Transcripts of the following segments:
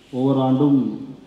ஒவ்வொரு ஆண்டும்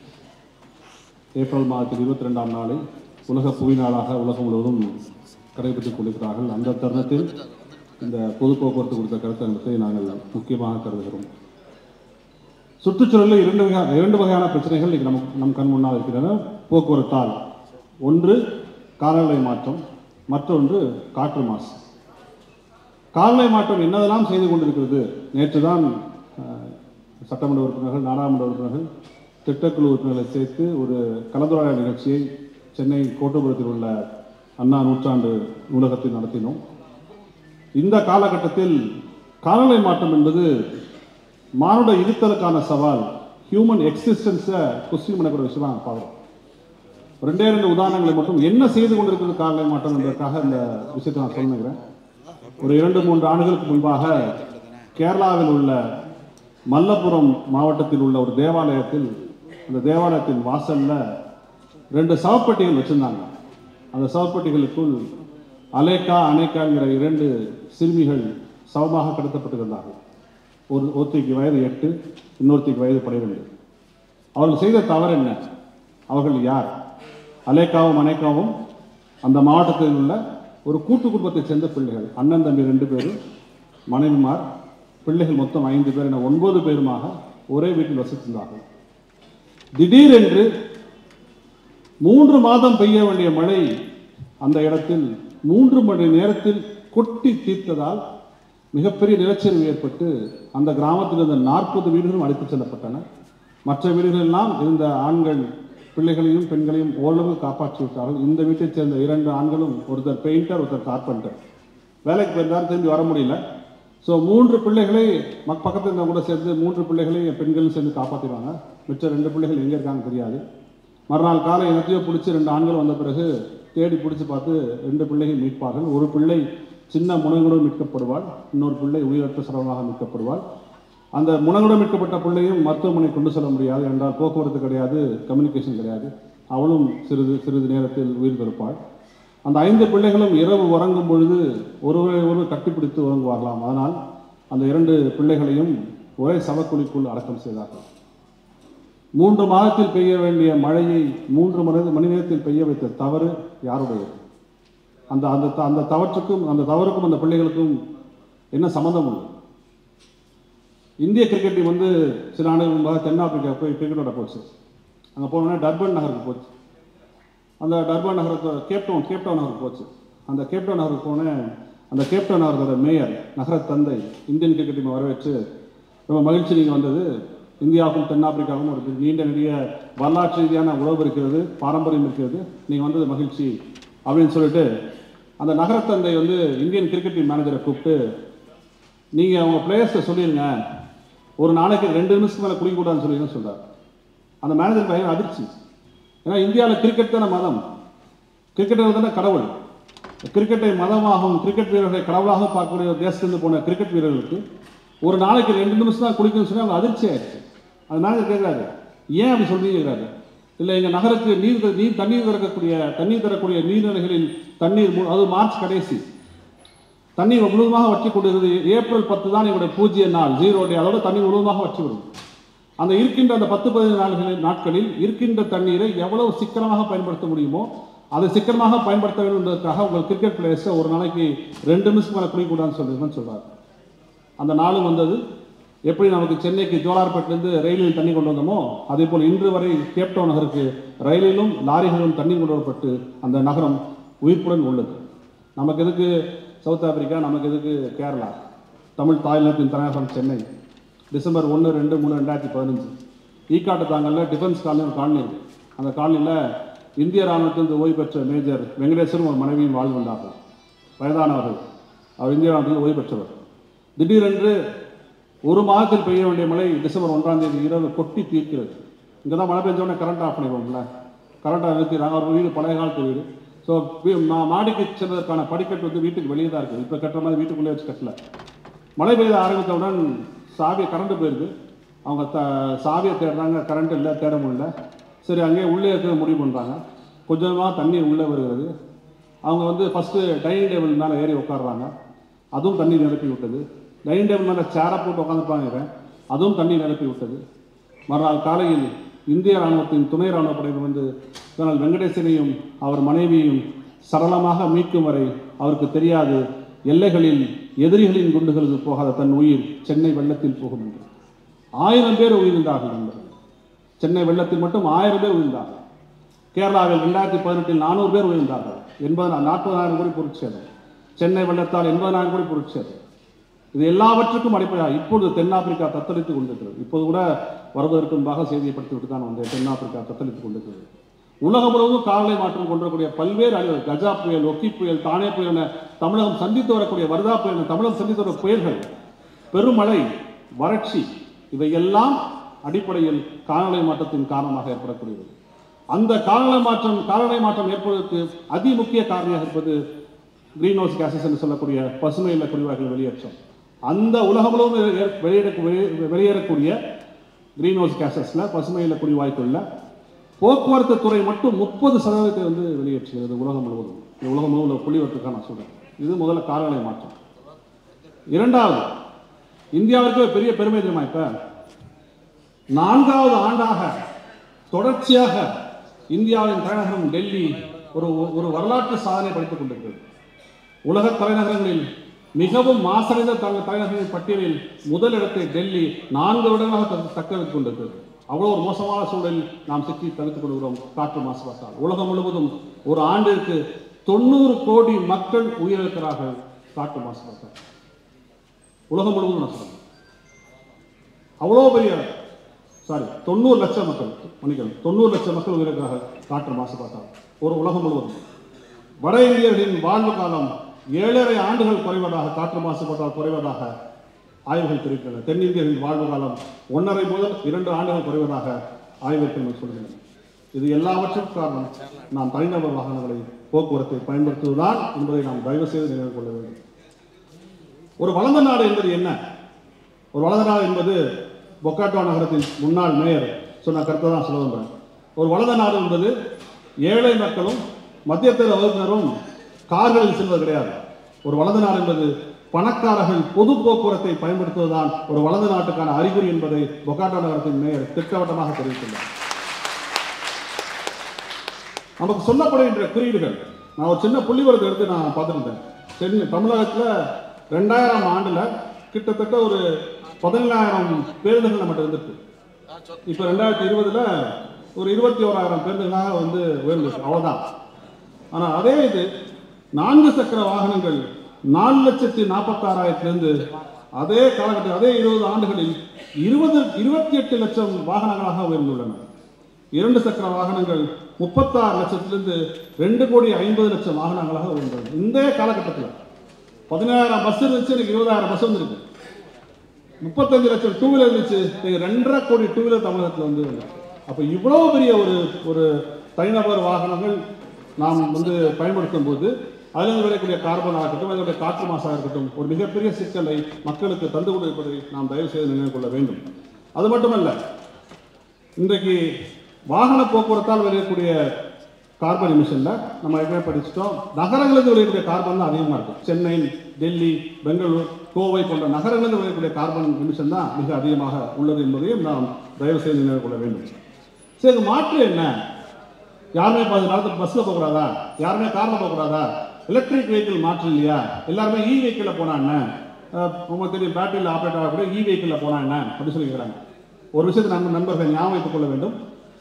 ஏப்ரல் மாதத்தில் இருபத்தி ரெண்டாம் நாளை உலக புவி நாளாக உலகம் முழுவதும் கடைபிடித்துக் கொண்டிருக்கிறார்கள் அந்த தருணத்தில் இந்த பொது போக்குவரத்து குறித்த கருத்தரங்கத்தை நாங்கள் முக்கியமாக கருதுகிறோம் சுற்றுச்சூழலில் இரண்டு வகை இரண்டு வகையான பிரச்சனைகள் இங்கே நம் நம் கண் முன்னால் இருக்கின்றன போக்குவரத்தால் ஒன்று காலநிலை மாற்றம் மற்றொன்று காற்று மாசு காலநிலை மாற்றம் என்னதெல்லாம் செய்து கொண்டிருக்கிறது நேற்று தான் சட்டமன்ற உறுப்பினர்கள் நாடாளுமன்ற உறுப்பினர்கள் திட்டக்குழு உறுப்பினர்களை சேர்த்து ஒரு கலந்துரையாடல் நிகழ்ச்சியை சென்னை கோட்டபுரத்தில் உள்ள அண்ணா நூற்றாண்டு நூலகத்தில் நடத்தினோம் இந்த காலகட்டத்தில் காலநிலை மாற்றம் என்பது மானுட இருத்தலுக்கான சவால் ஹியூமன் எக்ஸிஸ்டன்ஸை கொஸ்டின் பண்ணக்கூடிய விஷயமா பார்க்குறோம் ரெண்டே ரெண்டு உதாரணங்களை மட்டும் என்ன செய்து கொண்டிருக்கிறது காலநிலை மாற்றம் என்பதற்காக இந்த விஷயத்தை நான் சொல்லுகிறேன் ஒரு இரண்டு மூன்று ஆண்டுகளுக்கு முன்பாக கேரளாவில் உள்ள மல்லபுரம் மாவட்டத்தில் உள்ள ஒரு தேவாலயத்தில் அந்த தேவாலயத்தின் வாசல்ல ரெண்டு சவப்பெட்டிகள் வச்சிருந்தாங்க அந்த சவப்பெட்டிகளுக்குள் அலேக்கா அனேக்காங்கிற இரண்டு சிறுமிகள் சவமாக கடத்தப்பட்டிருந்தார்கள் ஒரு ஒருத்திக்கு வயது எட்டு இன்னொருத்திக்கு வயது பன்னிரெண்டு அவர்கள் செய்த தவறு என்ன அவர்கள் யார் அலேக்காவும் அனேக்காவும் அந்த மாவட்டத்தில் உள்ள ஒரு கூட்டு குடும்பத்தைச் சேர்ந்த பிள்ளைகள் அண்ணன் தம்பி ரெண்டு பேரும் மனைவிமார் பிள்ளைகள் மொத்தம் ஐந்து பேர் என ஒன்பது பேருமாக ஒரே வீட்டில் வசித்திருந்தார்கள் திடீரென்று மூன்று மாதம் பெய்ய வேண்டிய மழை அந்த இடத்தில் மூன்று மணி நேரத்தில் கொட்டி தீர்த்ததால் மிகப்பெரிய நிலச்சரிவு ஏற்பட்டு அந்த கிராமத்தில் இருந்த நாற்பது வீடுகளும் அழைத்துச் செல்லப்பட்டன மற்ற வீடுகளெல்லாம் இருந்த ஆண்கள் பிள்ளைகளையும் பெண்களையும் ஓரளவு காப்பாற்றி விட்டார்கள் இந்த வீட்டைச் சேர்ந்த இரண்டு ஆண்களும் ஒருத்தர் பெயிண்டர் ஒருத்தர் கார்பெண்டர் வேலைக்கு போயிருந்தார் திரும்பி வர முடியல ஸோ மூன்று பிள்ளைகளை மக் பக்கத்தில் இருந்தவங்க கூட சேர்ந்து மூன்று பிள்ளைகளை பெண்களும் சேர்ந்து காப்பாற்றிடுவாங்க மிச்ச ரெண்டு பிள்ளைகள் எங்கே இருக்காங்க தெரியாது மறுநாள் காலை எனத்தையோ பிடிச்சி ரெண்டு ஆண்கள் வந்த பிறகு தேடி பிடிச்சி பார்த்து ரெண்டு பிள்ளைகள் மீட்பார்கள் ஒரு பிள்ளை சின்ன முனைகளுடன் மீட்கப்படுவாள் இன்னொரு பிள்ளை உயிரற்ற சடலமாக மீட்கப்படுவாள் அந்த முனகுடன் மீட்கப்பட்ட பிள்ளையும் மருத்துவமனை கொண்டு செல்ல முடியாது என்றால் போக்குவரத்து கிடையாது கம்யூனிகேஷன் கிடையாது அவளும் சிறிது சிறிது நேரத்தில் உயிர் கொடுப்பாள் அந்த ஐந்து பிள்ளைகளும் இரவு உறங்கும் பொழுது ஒருவரை ஒருவர் கட்டிப்பிடித்து உறங்குவார்களாம் அதனால் அந்த இரண்டு பிள்ளைகளையும் ஒரே சவக்குழிக்குள் அடக்கம் செய்தார்கள் மூன்று மாதத்தில் பெய்ய வேண்டிய மழையை மூன்று மணி மணி நேரத்தில் பெய்ய வைத்த தவறு யாருடையது அந்த அந்த த- அந்த தவற்றுக்கும் அந்த தவறுக்கும் அந்த பிள்ளைகளுக்கும் என்ன சம்மந்தம் உண்டு இந்திய கிரிக்கெட் டீம் வந்து சில ஆண்டுகள் முன்பாக தென்னாப்பிரிக்கா போய் கிரிக்கெட்டோட போச்சு அங்கே போனோடனே டர்பன் நகருக்கு போச்சு அந்த டர்பன் நகருக்கு கேப்டவுன் கேப்டவுன் நகருக்கு போச்சு அந்த கேப்டவுன் நகருக்கு போனேன் அந்த கேப்டவுன் நகரத்தோட மேயர் நகர தந்தை இந்தியன் கிரிக்கெட் டீமை வரவேற்று ரொம்ப மகிழ்ச்சி நீங்கள் வந்தது இந்தியாவுக்கும் தென்னாப்பிரிக்காவுக்கும் ஒரு நீண்ட நெடிய வரலாற்று ரீதியான உறவு இருக்கிறது பாரம்பரியம் இருக்கிறது நீங்கள் வந்தது மகிழ்ச்சி அப்படின்னு சொல்லிட்டு அந்த நகரத்தந்தை வந்து இந்தியன் கிரிக்கெட் டீம் மேனேஜரை கூப்பிட்டு நீங்கள் அவங்க பிளேயர்ஸை சொல்லிடுங்க ஒரு நாளைக்கு ரெண்டு நிமிஷத்துக்கு மேலே குடிக்கக்கூடாதுன்னு சொல்லிடுங்கன்னு சொல்றாரு அந்த மேனேஜர் பையன் அதிர்ச்சி ஏன்னா இந்தியாவில் கிரிக்கெட் தானே மதம் கிரிக்கெட்டர் தானே கடவுள் கிரிக்கெட்டை மதமாகவும் கிரிக்கெட் வீரர்களை கடவுளாக பார்க்கக்கூடிய ஒரு தேசத்திலிருந்து போன கிரிக்கெட் வீரர்களுக்கு ஒரு நாளைக்கு ரெண்டு நிமிஷம் தான் குளிக்கணும்னு சொல்லி அவங்க அதிர்ச்சி ஆயிடுச்சு அந்த மேனேஜர் கேட்குறாரு ஏன் அப்படி சொல்றீங்கிறாரு இல்லை எங்கள் நகருக்கு நீர் த- நீர் தண்ணீர் திறக்கக்கூடிய தண்ணீர் தரக்கூடிய நீர்நிலைகளில் தண்ணீர் மு- அது மார்ச் கடைசி தண்ணீர் முழுவதுமாக வற்றி கொண்டிருக்கிறது ஏப்ரல் பத்து தான் எங்களுடைய பூஜ்ய நாள் ஜீரோ டே அதோட தண்ணீர் முழுவதுமாக வற்றி விடும் அந்த இருக்கின்ற அந்த பத்து பதினைந்து நாள்களில் நாட்களில் இருக்கின்ற தண்ணீரை எவ்வளவு சிக்கனமாக பயன்படுத்த முடியுமோ அதை சிக்கனமாக பயன்படுத்த வேண்டும் என்பதற்காக உங்கள் கிரிக்கெட் பிளேயர்ஸை ஒரு நாளைக்கு ரெண்டு நிமிஷம் மேலே குடிக்கூடாதுன்னு சொல்லுங்கன்னு சொல்றாரு அந்த நாளும் வந்தது எப்படி நமக்கு சென்னைக்கு ஜோலார்பேட்டிலிருந்து ரயிலில் தண்ணி கொண்டு வந்தோமோ அதே போல் இன்று வரை கேப்டவுன் நகருக்கு ரயிலிலும் லாரிகளிலும் தண்ணி கொண்டு வரப்பட்டு அந்த நகரம் உயிர்ப்புடன் உள்ளது நமக்கு எதுக்கு சவுத் ஆப்பிரிக்கா நமக்கு எதுக்கு கேரளா தமிழ் தாய்லாந்தின் தலைநகரம் சென்னை டிசம்பர் ஒன்று ரெண்டு மூணு ரெண்டாயிரத்தி பதினஞ்சு ஈக்காட்டு தாங்கல்ல டிஃபென்ஸ் காலனி ஒரு காலனி இருக்கு அந்த காலனியில் இந்திய ராணுவத்திலிருந்து ஓய்வு பெற்ற மேஜர் வெங்கடேஸ்வரும் ஒரு மனைவியும் வாழ்ந்து வந்தார்கள் வயதானவர்கள் அவர் இந்திய ராணுவத்தில் ஓய்வு பெற்றவர் திடீரென்று ஒரு மாதத்தில் பெய்ய வேண்டிய மழை டிசம்பர் ஒன்றாம் தேதி இரவு கொட்டி தீர்க்கிறது இங்கே தான் மழை பெஞ்ச உடனே கரண்ட் ஆஃப் பண்ணிடுவோம்ல கரண்ட்டை நிறுத்திடுறாங்க அவர் வீடு பழைய காலத்து வீடு ஸோ மாடிக்கு செல்வதற்கான படிக்கட்டு வந்து வீட்டுக்கு வெளியே தான் இருக்குது இப்போ கட்டுற மாதிரி வீட்டுக்குள்ளே வச்சு கட்டல மழை பெய்ய ஆரம்பித்தவுடன் சாவி கரண்ட் போயிருக்கு அவங்க த சாவியை தேடுறாங்க கரண்ட் இல்லை தேட முடியல சரி அங்கேயே உள்ளே இருக்கிற முடிவு பண்ணுறாங்க கொஞ்சமாக தண்ணீர் உள்ளே வருகிறது அவங்க வந்து ஃபஸ்ட்டு டைனிங் டேபிள் மேலே ஏறி உட்காடுறாங்க அதுவும் தண்ணி நிரப்பி விட்டது டைனிங் டேபிள் மேலே சேரை போட்டு உட்காந்துருப்பாங்க இவன் அதுவும் தண்ணி நிரப்பி விட்டது மறுநாள் காலையில் இந்திய ராணுவத்தின் துணை ராணுவ படையினர் வந்து கர்னல் வெங்கடேசனையும் அவர் மனைவியையும் சரளமாக மீட்கும் வரை அவருக்கு தெரியாது எல்லைகளில் எதிரிகளின் குண்டுகளுக்கு போகாத தன் உயிர் சென்னை வெள்ளத்தில் போகும் என்று ஆயிரம் பேர் உயிர்ந்தார்கள் நண்பர்கள் சென்னை வெள்ளத்தில் மட்டும் ஆயிரம் பேர் உயிர்ந்தார்கள் கேரளாவில் ரெண்டாயிரத்தி பதினெட்டில் நானூறு பேர் உயிர்ந்தார்கள் எண்பது நாற்பதாயிரம் கோடி பொருட்சேதம் சென்னை வெள்ளத்தால் எண்பதாயிரம் கோடி பொருட்சேதம் இது எல்லாவற்றுக்கும் அடிப்படையாக இப்பொழுது தென்னாப்பிரிக்கா தத்தளித்துக் கொண்டிருக்கிறது இப்போது கூட வருவதற்கு முன்பாக செய்தியை படித்துவிட்டு தான் வந்தேன் தென்னாப்பிரிக்கா தத்தளித்துக் கொண்டிருக்கிறது உலகம் முழுவதும் காலநிலை மாற்றம் கொண்டிருக்கக்கூடிய பல்வேறு அழிவுகள் கஜா புயல் ஒக்கி புயல் தானே புயல் என தமிழகம் சந்தித்து வரக்கூடிய வருதா புயல் என தமிழகம் சந்தித்து வர புயல்கள் பெருமழை வறட்சி இவையெல்லாம் அடிப்படையில் காலநிலை மாற்றத்தின் காரணமாக ஏற்படக்கூடியது அந்த காலநிலை மாற்றம் காலநிலை மாற்றம் ஏற்படுவதற்கு அதி முக்கிய காரணியாக இருப்பது கிரீன் ஹவுஸ் கேசஸ் என்று சொல்லக்கூடிய பசுமை இல்ல குடிவாய்கள் வெளியேற்றம் அந்த உலகம் முழுவதும் ஏற்- வெளியிட வெளியே- வெளியேறக்கூடிய கிரீன் ஹவுஸ் கேசஸில் பசுமை இல்ல குடிவாய்க்குள்ள போக்குவரத்து துறை மட்டும் முப்பது சதவீதத்தை வந்து வெளியேற்றுகிறது உலகம் முழுவதும் இந்த உலகம் முழுவதும் உள்ள புள்ளிவரத்துக்காக நான் சொல்றேன் இது முதல்ல காலநிலை மாற்றம் இரண்டாவது இந்தியாவிற்கு ஒரு பெரிய பெருமை தெரியுமா இப்ப நான்காவது ஆண்டாக தொடர்ச்சியாக இந்தியாவின் தலைநகரம் டெல்லி ஒரு ஒரு வரலாற்று சாதனை படித்துக் கொண்டிருக்கிறது உலக தலைநகரங்களில் மிகவும் மாசடைந்த தங்க தலைநகரின் பட்டியலில் முதல் இடத்தை டெல்லி நான்கு வருடங்களாக தக்க- தக்க வைத்துக் கொண்டிருக்கிறது அவ்வளவு ஒரு மோசமான சூழலில் நாம் சிக்கி தவித்துக் கொள்கிறோம் காற்று மாசுபாட்டால் உலகம் முழுவதும் ஒரு ஆண்டிற்கு தொண்ணூறு கோடி மக்கள் உயிரிழக்கிறார்கள் காற்று மாசுபாட்டால் உலகம் முழுவதும் நான் சொல்றேன் அவ்வளோ பெரிய சாரி தொண்ணூறு லட்சம் மக்கள் மன்னிக்கணும் தொண்ணூறு லட்சம் மக்கள் உயிரிழக்கிறார்கள் காற்று மாசுபாட்டால் ஒரு உலகம் முழுவதும் வட இந்தியர்களின் வாழ்வு காலம் ஏழரை ஆண்டுகள் குறைவதாக காற்று மாசுபாட்டால் குறைவதாக ஆய்வுகள் தெரிவிக்கின்றன தென்னிந்தியர்களின் வாழ்வு காலம் ஒன்றரை முதல் இரண்டு ஆண்டுகள் குறைவதாக ஆய்வுகள் சொல்கின்றன இது எல்லாவற்றுக்கும் காரணம் நாம் தனிநபர் வாகனங்களை போக்குவரத்தை பயன்படுத்துவதுதான் என்பதை நாம் தயவு செய்து நினைவு கொள்ள வேண்டும் ஒரு வளர்ந்த நாடு என்பது என்ன ஒரு வளர்ந்த நாடு என்பது பொக்காட்டோ நகரத்தின் முன்னாள் மேயர் சொன்ன கருத்தை தான் சொல்ல விரும்புகிறேன் ஒரு வளர்ந்த நாடு என்பது ஏழை மக்களும் மத்தியத்தர வகுப்பினரும் கார்களில் செல்வது கிடையாது ஒரு வளர்ந்த நாடு என்பது பணக்காரர்கள் பொது போக்குவரத்தை பயன்படுத்துவதுதான் ஒரு வளர்ந்த நாட்டுக்கான அறிகுறி என்பதை பொக்காட்டோ நகரத்தின் மேயர் திட்டவட்டமாக தெரிவித்துள்ளார் நமக்கு சொல்லப்படுகின்ற குறியீடுகள் நான் ஒரு சின்ன புள்ளிவரத்தை எடுத்து நான் பார்த்துருந்தேன் சென்னை தமிழகத்தில் ரெண்டாயிரம் ஆண்டுல கிட்டத்தட்ட ஒரு பதினேழாயிரம் பேருந்துகள் நம்மகிட்ட இருந்துருக்கு இப்போ ரெண்டாயிரத்தி இருபதுல ஒரு இருபத்தி ஓராயிரம் பேருந்துகளாக வந்து உயர்ந்துச்சு அவ்வளவுதான் ஆனா அதே இது நான்கு சக்கர வாகனங்கள் நாலு லட்சத்தி நாற்பத்தாறாயிரத்திலிருந்து அதே காலகட்டம் அதே இருபது ஆண்டுகளில் இருபது இருபத்தி எட்டு லட்சம் வாகனங்களாக உயர்ந்துள்ளன இரண்டு சக்கர வாகனங்கள் முப்பத்தாறு லட்சத்திலிருந்து ரெண்டு கோடி ஐம்பது லட்சம் வாகனங்களாக உயர்ந்தது இந்த காலகட்டத்தில் பதினாயிரம் பஸ் இருந்துச்சு எனக்கு இருபதாயிரம் பஸ் வந்துருக்கு முப்பத்தஞ்சு லட்சம் டூ வீலர் இருந்துச்சு இன்னைக்கு ரெண்டரை கோடி டூ வீலர் தமிழகத்தில் வந்து அப்போ இவ்வளவு பெரிய ஒரு ஒரு தனிநபர் வாகனங்கள் நாம் வந்து பயன்படுத்தும் போது அதிலிருந்து விளையக்கூடிய கார்பன் ஆகட்டும் அதனுடைய காற்று மாசாக இருக்கட்டும் ஒரு மிகப்பெரிய சிக்கலை மக்களுக்கு தந்து கொண்டிருப்பதை நாம் தயவு செய்து நினைவு கொள்ள வேண்டும் அது மட்டுமல்ல இன்றைக்கு வாகன போக்குவரத்தால் விளையக்கூடிய கார்பன் எமிஷன்ல நம்ம ஏற்கனவே படிச்சிட்டோம் நகரங்களுக்கு விளையக்கூடிய கார்பன் தான் அதிகமாக இருக்கும் சென்னை டெல்லி பெங்களூர் கோவை போன்ற நகரங்களுக்கு விளையக்கூடிய கார்பன் எமிஷன் தான் மிக அதிகமாக உள்ளது என்பதையும் நாம் தயவு செய்து நினைவு கொள்ள வேண்டும் சரி இது மாற்று என்ன யாருமே இப்போ காலத்தில் பஸ்ஸில் போகக்கூடாதா யாருமே காரில் போகக்கூடாதா எலக்ட்ரிக் வெஹிக்கிள் மாற்று இல்லையா எல்லாருமே இ வெஹிக்கிளில் போனா என்ன அஹ் உங்களுக்கு தெரியும் பேட்டரியில் ஆப்ரேட் ஆகக்கூடிய இ வெஹிக்கிளில் போனா என்ன அப்படி சொல்லி கேட்குறாங்க ஒரு விஷயத்தை நம்ம நண்பர்கள் ஞாபகம் வைத்துக் கொள்ள வேண்டும்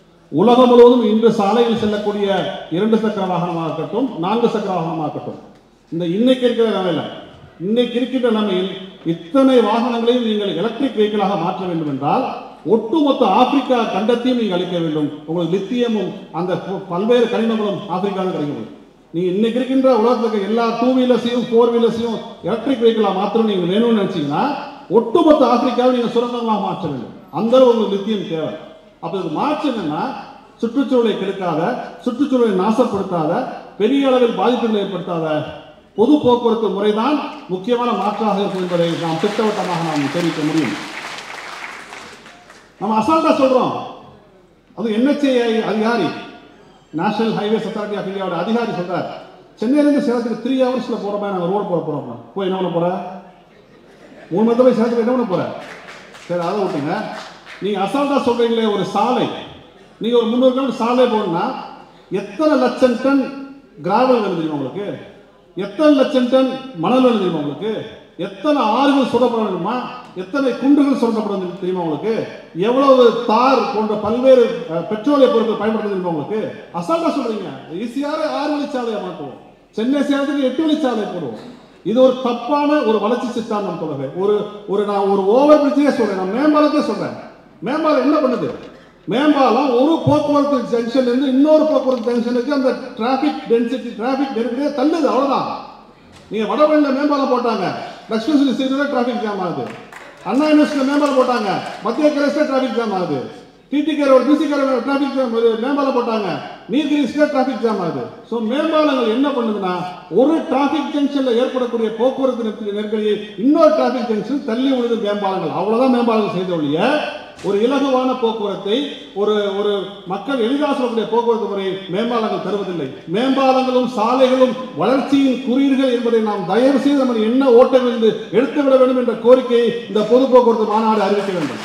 உலகம் முழுவதும் இன்று சாலையில் செல்லக்கூடிய இரண்டு சக்கர வாகனமாக இருக்கட்டும் நான்கு சக்கர வாகனமாக இருக்கட்டும் இந்த இன்னைக்கு இருக்கிற நிலைமையில இன்னைக்கு இருக்கின்ற நிலைமையில் இத்தனை வாகனங்களையும் நீங்கள் எலக்ட்ரிக் வெஹிக்கிளாக மாற்ற வேண்டும் என்றால் ஒட்டுமொத்த ஆப்பிரிக்கா கண்டத்தையும் நீங்கள் அளிக்க வேண்டும் உங்களுக்கு லித்தியமும் அந்த ப- பல்வேறு கனிமங்களும் ஆப்பிரிக்காவில் கிடைக்கும் நீங்க இன்னைக்கு இருக்கின்ற உலகத்தில் இருக்க எல்லா டூ வீலர்ஸையும் ஃபோர் வீலர்ஸையும் எலக்ட்ரிக் வெஹிக்கிளாக மாத்திரம் நீங்க வேணும்னு நினைச்சீங்கன்னா ஒட்டுமொத்த ஆப்பிரிக்காவை நீங்க சுரங்கங்களாக மாற்ற வேண்டும் அந்த அளவு உங்களுக்கு லித்தியம் தேவை அப்ப இது மாற்று என்னன்னா சுற்றுச்சூழலை கெடுக்காத சுற்றுச்சூழலை நாசப்படுத்தாத பெரிய அளவில் பாதிப்புகளை ஏற்படுத்தாத பொது போக்குவரத்து முறைதான் முக்கியமான மாற்றாக இருக்கும் என்பதை நாம் திட்டவட்டமாக நாம் தெரிவிக்க முடியும் நம்ம அசால்ட்டா சொல்றோம் அது என்ஹெச்ஏஐ அதிகாரி நேஷனல் ஹைவேஸ் அத்தாரிட்டி ஆஃப் இந்தியாவோட அதிகாரி சொல்றார் சென்னையிலேருந்து சேலத்துக்கு த்ரீ ஹவர்ஸ்ல போற மாதிரி நாங்கள் ரோடு போட போறோம் போய் என்ன பண்ண போற மூணு மணி போய் சேலத்துக்கு என்ன பண்ண போற சரி அதை விட்டுங்க நீங்க அசால்ட்டா சொல்றீங்களே ஒரு சாலை நீங்க ஒரு முந்நூறு கிலோமீட்டர் சாலை போகணும்னா எத்தனை லட்சம் டன் கிராவல் வேணும் தெரியுமா உங்களுக்கு எத்தனை லட்சம் டன் மணல் வேணும் தெரியுமா உங்களுக்கு எத்தனை ஆறுகள் சுடப்பட வேண்டுமா எத்தனை குண்டுகள் சுடப்பட வேண்டும் தெரியுமா உங்களுக்கு எவ்வளவு தார் போன்ற பல்வேறு அஹ், பெட்ரோலிய பொருட்கள் பயன்படுத்த தெரியுமா உங்களுக்கு அசால்ட்டா சொல்றீங்க ஈஸியாக ஆறு வழிச்சாலையை மாற்றுவோம் சென்னை சேலத்துக்கு எட்டு வழிச்சாலை போடுவோம் இது ஒரு தப்பான ஒரு வளர்ச்சி சித்தாந்தம் தொடர்பு ஒரு ஒரு நான் ஒரு ஓவர் பிரிட்ஜே சொல்றேன் நான் மேம்பாலத்தை சொல்றேன் மேம்பாலம் என்ன பண்ணுது மேம்பாலம் ஒரு போக்குவரத்து ஜங்ஷன்ல இருந்து இன்னொரு போக்குவரத்து ஜங்ஷனுக்கு அந்த டிராபிக் டென்சிட்டி டிராபிக் நெருக்கடியை தள்ளுது அவ்வளவுதான் நீங்க வடபழனியில் மேம்பாலம் போட்டாங்க லட்சுமி ஸ்ரீ டிராபிக் ஜாம் ஆகுது அண்ணா யூனிவர்சிட்டியில் மேம்பாலம் போட்டாங்க மத்திய கலேஸ்ல டிராபிக் ஜாம் ஆகுது TTK road PCK traffic jam இது மேம்பாலம் போட்டாங்க நீர்கிரிஸ்ல டிராபிக் ஜாம் ஆகுது ஸோ மேம்பாலங்கள் என்ன பண்ணுதுன்னா ஒரு டிராபிக் ஜங்ஷன்ல ஏற்படக்கூடிய போக்குவரத்து நெருக்கடி- நெருக்கடியை இன்னொரு டிராபிக் ஜங்ஷன் தள்ளி விடுது மேம்பாலங்கள் அவ்வளவுதான் மேம்பாலங்கள் செய்த ஒழிய ஒரு இலகுவான போக்குவரத்தை ஒரு ஒரு மக்கள் எளிதாக சொல்லக்கூடிய போக்குவரத்து முறை மேம்பாலங்கள் தருவதில்லை மேம்பாலங்களும் சாலைகளும் வளர்ச்சியின் குறியீடுகள் என்பதை நாம் தயவு செய்து நம்ம என்ன ஓட்டங்களிலிருந்து எடுத்துவிட வேண்டும் என்ற கோரிக்கையை இந்த பொது போக்குவரத்து மாநாடு அறிவிக்க வேண்டும்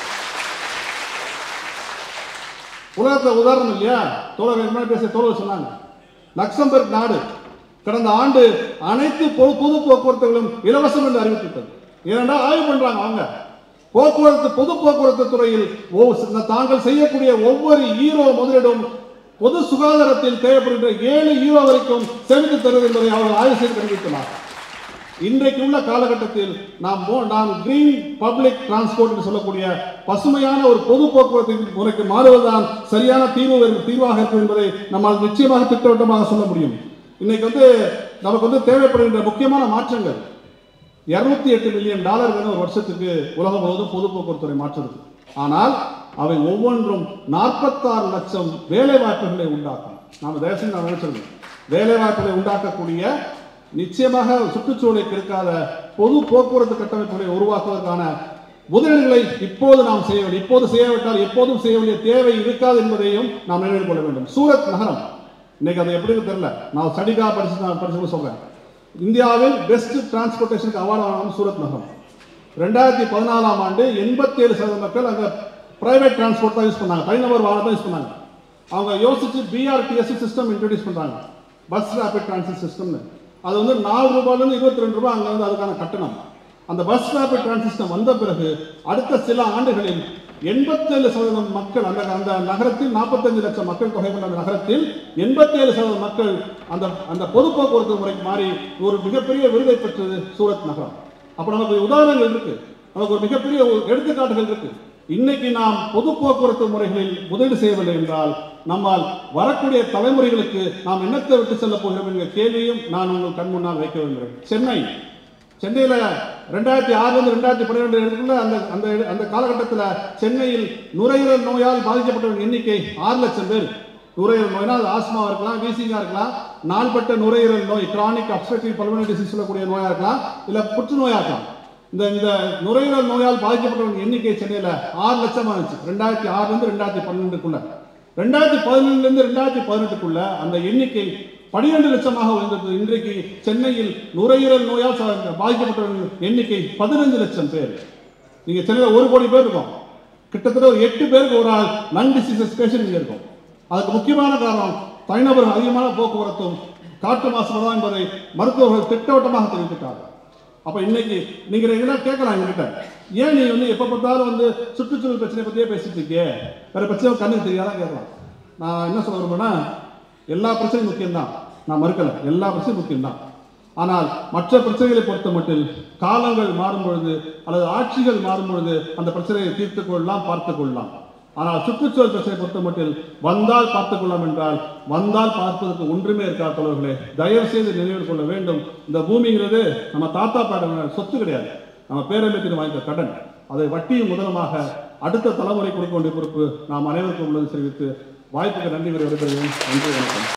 உலகத்துல உதாரணம் இல்லையா தோழர் என்ன பேச தோழர் சொன்னாங்க லக்சம்பர்க் நாடு கடந்த ஆண்டு அனைத்து பொது பொது போக்குவரத்துகளும் இலவசம் என்று அறிவித்துவிட்டது ஏனென்றால் ஆய்வு பண்றாங்க அவங்க போக்குவரத்து பொது போக்குவரத்து துறையில் ஒவ்வொரு- தாங்கள் செய்யக்கூடிய ஒவ்வொரு ஈரோ முதலிடம் பொது சுகாதாரத்தில் தேவைப்படுகின்ற ஏழு ஈரோ வரைக்கும் சேமித்து தருவது என்பதை அவர்கள் ஆய்வு செய்து கண்டுபிடித்தனர் இன்றைக்கு உள்ள காலகட்டத்தில் நாம் மோ- நாம் கிரீன் பப்ளிக் டிரான்ஸ்போர்ட் என்று சொல்லக்கூடிய பசுமையான ஒரு பொது போக்குவரத்து முறைக்கு மாறுவதுதான் சரியான தீர்வு வரும்- தீர்வாக இருக்கும் என்பதை நம்மால் நிச்சயமாக திட்டவட்டமாக சொல்ல முடியும் இன்னைக்கு வந்து நமக்கு வந்து தேவைப்படுகின்ற முக்கியமான மாற்றங்கள் இருநூத்தி எட்டு மில்லியன் டாலர் வேணும் ஒரு வருஷத்துக்கு உலகம் முழுவதும் பொது போக்குவரத்துறை மாற்றுறது ஆனால் அவை ஒவ்வொன்றும் நாற்பத்தாறு லட்சம் வேலை வாய்ப்புகளை உண்டாக்கும் நாம தயவுசெய்து நான் நினைச்சிருக்கோம் வேலை வாய்ப்புகளை உண்டாக்கக்கூடிய நிச்சயமாக சுற்றுச்சூழலை கெடுக்காத பொது போக்குவரத்து கட்டமைப்புகளை உருவாக்குவதற்கான முதலீடுகளை இப்போது நாம் செய்ய வேண்டும் இப்போது செய்யாவிட்டால் எப்போதும் செய்ய வேண்டிய தேவை இருக்காது என்பதையும் நாம் நினைவில் கொள்ள வேண்டும் சூரத் நகரம் இன்னைக்கு அது எப்படின்னு தெரியல நான் ஸ்டடிக்காக படிச்சு நான் படிச்சு சொல்றேன் இந்தியாவில் பெஸ்ட் டிரான்ஸ்போர்ட்டேஷனுக்கு அவார்டு வாங்கணும் சூரத் நகரம் ரெண்டாயிரத்தி பதினாலாம் ஆண்டு எண்பத்தி ஏழு சதவீத மக்கள் அங்கே பிரைவேட் டிரான்ஸ்போர்ட் தான் யூஸ் பண்ணாங்க தனிநபர் வாகனம் தான் யூஸ் பண்ணாங்க அவங்க யோசிச்சு பிஆர்டிஎஸ் சிஸ்டம் இன்ட்ரடியூஸ் பண்றாங்க பஸ் ரேபிட் டிரான்சிட் சிஸ்டம்னு அது வந்து நாலு ரூபாயிலிருந்து இருபத்தி ரெண்டு ரூபாய் அங்கே வந்து அதுக்கான கட்டணம் அந்த பஸ் ரேபிட் டிரான்சிட் சிஸ்டம் வந்த பிறகு அடுத்த சில ஆண்டுகளில் எண்பத்தேழு சதவீதம் மக்கள் அந்த அந்த நகரத்தில் நாற்பத்தஞ்சு லட்சம் மக்கள் தொகை கொண்ட அந்த நகரத்தில் எண்பத்தேழு சதவீதம் மக்கள் அந்த அந்த பொது போக்குவரத்து முறைக்கு மாறி ஒரு மிகப்பெரிய விருதை பெற்றது சூரத் நகரம் அப்ப நமக்கு உதாரணங்கள் இருக்கு நமக்கு ஒரு மிகப்பெரிய ஒரு எடுத்துக்காட்டுகள் இருக்கு இன்னைக்கு நாம் பொது போக்குவரத்து முறைகளில் முதலீடு செய்யவில்லை என்றால் நம்மால் வரக்கூடிய தலைமுறைகளுக்கு நாம் என்னத்தை விட்டு செல்ல போகிறோம் என்கிற கேள்வியும் நான் உங்கள் கண் முன்னால் வைக்க விரும்புகிறேன் சென்னை சென்னையில் ரெண்டாயிரத்தி ஆறுலேருந்து ரெண்டாயிரத்தி பன்னிரெண்டு இடத்துல அந்த அந்த அந்த காலகட்டத்தில் சென்னையில் நுரையீரல் நோயால் பாதிக்கப்பட்டவர்கள் எண்ணிக்கை ஆறு லட்சம் பேர் நுரையீரல் நோய்னா அது ஆஸ்மா இருக்கலாம் வீசிங்கா இருக்கலாம் நாள்பட்ட நுரையீரல் நோய் கிரானிக் அப்ஸ்ட்ரக்டிவ் பல்மனரி டிசீஸ் சொல்லக்கூடிய நோயா இருக்கலாம் இல்லை புற்றுநோயா இருக்கலாம் இந்த இந்த நுரையீரல் நோயால் பாதிக்கப்பட்டவர்கள் எண்ணிக்கை சென்னையில் ஆறு லட்சமா இருந்துச்சு ரெண்டாயிரத்தி ஆறுலேருந்து ரெண்டாயிரத்தி பன்னெண்டுக்குள்ள ரெண்டாயிரத்தி பதினொன்றுலேருந்து ரெண்டாயிரத்தி பதினெட்டுக்குள்ள அந்த எண்ணிக்கை பனிரெண்டு லட்சமாக உயர்ந்தது இன்றைக்கு சென்னையில் நுரையீரல் நோயால் ச- பாதிக்கப்பட்டவர்கள் எண்ணிக்கை பதினஞ்சு லட்சம் பேர் நீங்க சென்னையில் ஒரு கோடி பேர் இருக்கும் கிட்டத்தட்ட ஒரு எட்டு பேருக்கு ஒரு ஆள் லங் டிசீசஸ் பேஷண்ட் இங்க இருக்கும் அதுக்கு முக்கியமான காரணம் தனிநபர்கள் அதிகமான போக்குவரத்தும் காற்று மாசுபாடு என்பதை மருத்துவர்கள் திட்டவட்டமாக தெரிவித்துட்டார்கள் அப்ப இன்னைக்கு நீங்க ரெகுலரா கேட்கலாம் எங்ககிட்ட ஏன் நீ வந்து எப்ப பார்த்தாலும் வந்து சுற்றுச்சூழல் பிரச்சனை பத்தியே பேசிட்டு இருக்கே வேற பிரச்சனை கண்ணுக்கு தெரியாதான் கேட்கலாம் நான் என்ன சொல்ல விரும்புறேன்னா எல்லா பிரச்சனையும் முக்கியம்தான் நான் மறுக்கல எல்லா பிரச்சனையும் முக்கியம்தான் ஆனால் மற்ற பிரச்சனைகளை பொறுத்த மட்டில் காலங்கள் மாறும் பொழுது அல்லது ஆட்சிகள் மாறும் பொழுது அந்த பிரச்சனையை தீர்த்துக் கொள்ளலாம் பார்த்துக் கொள்ளலாம் ஆனால் சுற்றுச்சூழல் பிரச்சனை பொறுத்த மட்டில் வந்தால் பார்த்துக் கொள்ளலாம் என்றால் வந்தால் பார்ப்பதற்கு ஒன்றுமே இருக்கா தோழர்களே தயவு செய்து நினைவில் கொள்ள வேண்டும் இந்த பூமிங்கிறது நம்ம தாத்தா பாட சொத்து கிடையாது நம்ம பேரம்பேத்தின் வாய்ந்த கடன் அதை வட்டியும் முதலமாக அடுத்த தலைமுறை கொடுக்க வேண்டிய பொறுப்பு நாம் அனைவருக்கும் உள்ளது தெரிவித்து வாய்ப்புக்கு நன்றி கூறி வருகிறேன் நன்றி வணக்கம்